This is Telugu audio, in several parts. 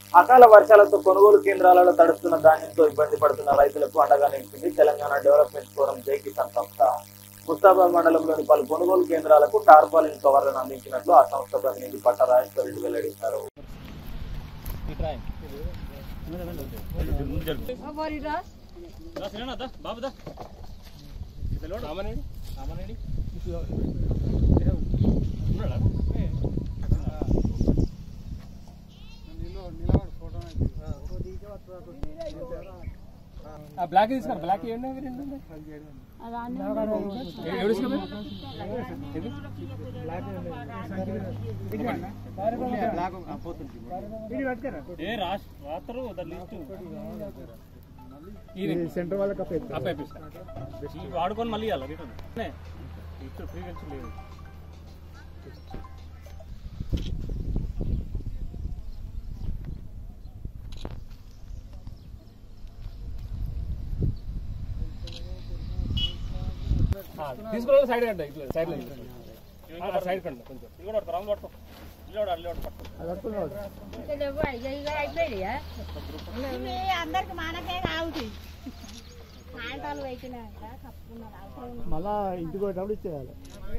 అకాల వర్షాలతో కొనుగోలు కేంద్రాలలో తడుస్తున్న ధాన్యంతో ఇబ్బంది పడుతున్న రైతులకు అండగా నిలిచింది తెలంగాణ డెవలప్మెంట్ ఫోరం జై కిసాన్ సంస్థ ముస్తాబాద్ మండలంలోని పలు కొనుగోలు కేంద్రాలకు టార్పాలిన్ కవర్లను అందించినట్లు ఆ సంస్థ ప్రతినిధి పట్ట రాజేశ్వర రెడ్డి వెల్లడించారు బ్లాక్ తీసుకురా బ్లాక్ ఏమి రెండు ఎవరు ఏ రాత్రు సెంటర్ వాళ్ళకి అప్ప వాడుకొని మళ్ళీ ఇవ్వాలి రిటర్న్ ఇచ్చు ఫ్రీ వచ్చి లేదు తీసుకున్న సైడ్ కండి ఇట్లా సైడ్ సైడ్ కండి కొంచెం ఇది కూడా పడతారు రాములు పట్టుకో ఇల్లు కూడా అల్లు పట్టుకో అందరికి మనకే రావుతాయి సాయంత్రాలు పెట్టినాక కప్పుకున్నారు అవసరం మళ్ళా ఇంటికి పోయేటప్పుడు ఇచ్చేయాలి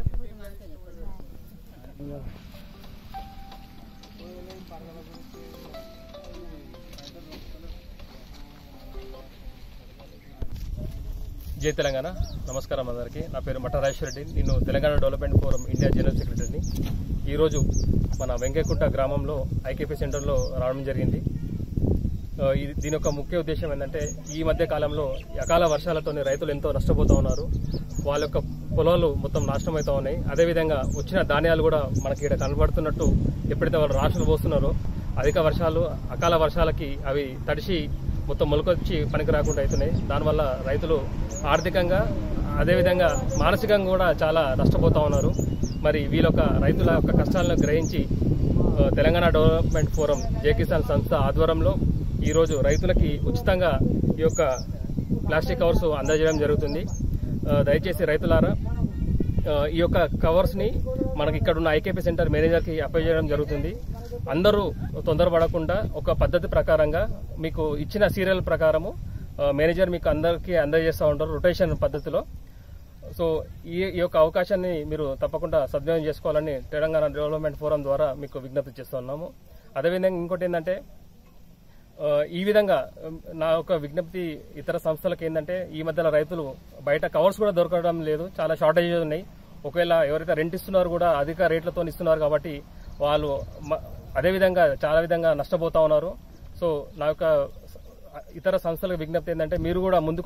జై తెలంగాణ నమస్కారం అందరికీ నా పేరు మట్ట రాజేశ్వర రెడ్డి నేను Telangana development forum India general సెక్రటరీని ఈరోజు మన వెంకయ్యకుంట గ్రామంలో ఐకేపీ సెంటర్లో రావడం జరిగింది ఆ, ఇది దీని యొక్క ముఖ్య ఉద్దేశం ఏంటంటే ఈ మధ్య కాలంలో అకాల వర్షాలతో రైతులు ఎంతో నష్టపోతూ ఉన్నారు వాళ్ళ యొక్క పొలాలు మొత్తం నాశనం అవుతా ఉన్నాయి అదేవిధంగా వచ్చిన ధాన్యాలు కూడా మనకి ఇక్కడ కనబడుతున్నట్టు ఎప్పుడైతే వాళ్ళు రాశులు పోస్తున్నారో అధిక వర్షాలు అకాల వర్షాలకి అవి తడిసి మొత్తం మొలకొచ్చి పనికి రాకుండా అవుతున్నాయి దానివల్ల రైతులు ఆర్థికంగా అదేవిధంగా మానసికంగా కూడా చాలా నష్టపోతా ఉన్నారు మరి వీళ్ళ యొక్క రైతుల యొక్క కష్టాలను గ్రహించి ఆ, తెలంగాణ డెవలప్మెంట్ ఫోరం జే కిసాన్ సంస్థ ఆధ్వర్యంలో ఈరోజు రైతులకి ఉచితంగా ఈ యొక్క ప్లాస్టిక్ కవర్స్ అందజేయడం జరుగుతుంది ఆ, దయచేసి రైతులారా ఆ, ఈ యొక్క కవర్స్ ని మనకి ఇక్కడ ఉన్న ఐకేపీ సెంటర్ మేనేజర్ కి అప్లై చేయడం జరుగుతుంది అందరూ తొందరపడకుండా ఒక పద్ధతి ప్రకారంగా మీకు ఇచ్చిన సీరియల్ ప్రకారము ఆ, మేనేజర్ మీకు అందరికీ అందజేస్తూ ఉంటారు రొటేషన్ పద్ధతిలో సో ఈ ఈ యొక్క అవకాశాన్ని మీరు తప్పకుండా సద్వినియోగం చేసుకోవాలని తెలంగాణ డెవలప్మెంట్ ఫోరం ద్వారా మీకు విజ్ఞప్తి చేస్తున్నాము అదేవిధంగా ఇంకోటి ఏంటంటే ఆ, ఈ విధంగా ఉమ్, నా యొక్క విజ్ఞప్తి ఇతర సంస్థలకు ఏంటంటే ఈ మధ్యలో రైతులు బయట కవర్స్ కూడా దొరకడం లేదు చాలా షార్టేజ్ ఉన్నాయి ఒకవేళ ఎవరైతే రెంట్ ఇస్తున్నారు కూడా అధిక రేట్లతో ఇస్తున్నారు కాబట్టి వాళ్ళు మ- అదేవిధంగా చాలా విధంగా నష్టపోతా ఉన్నారు సో నా యొక్క ఇతర సంస్థలకు విజ్ఞప్తి ఏంటంటే మీరు కూడా ముందుకు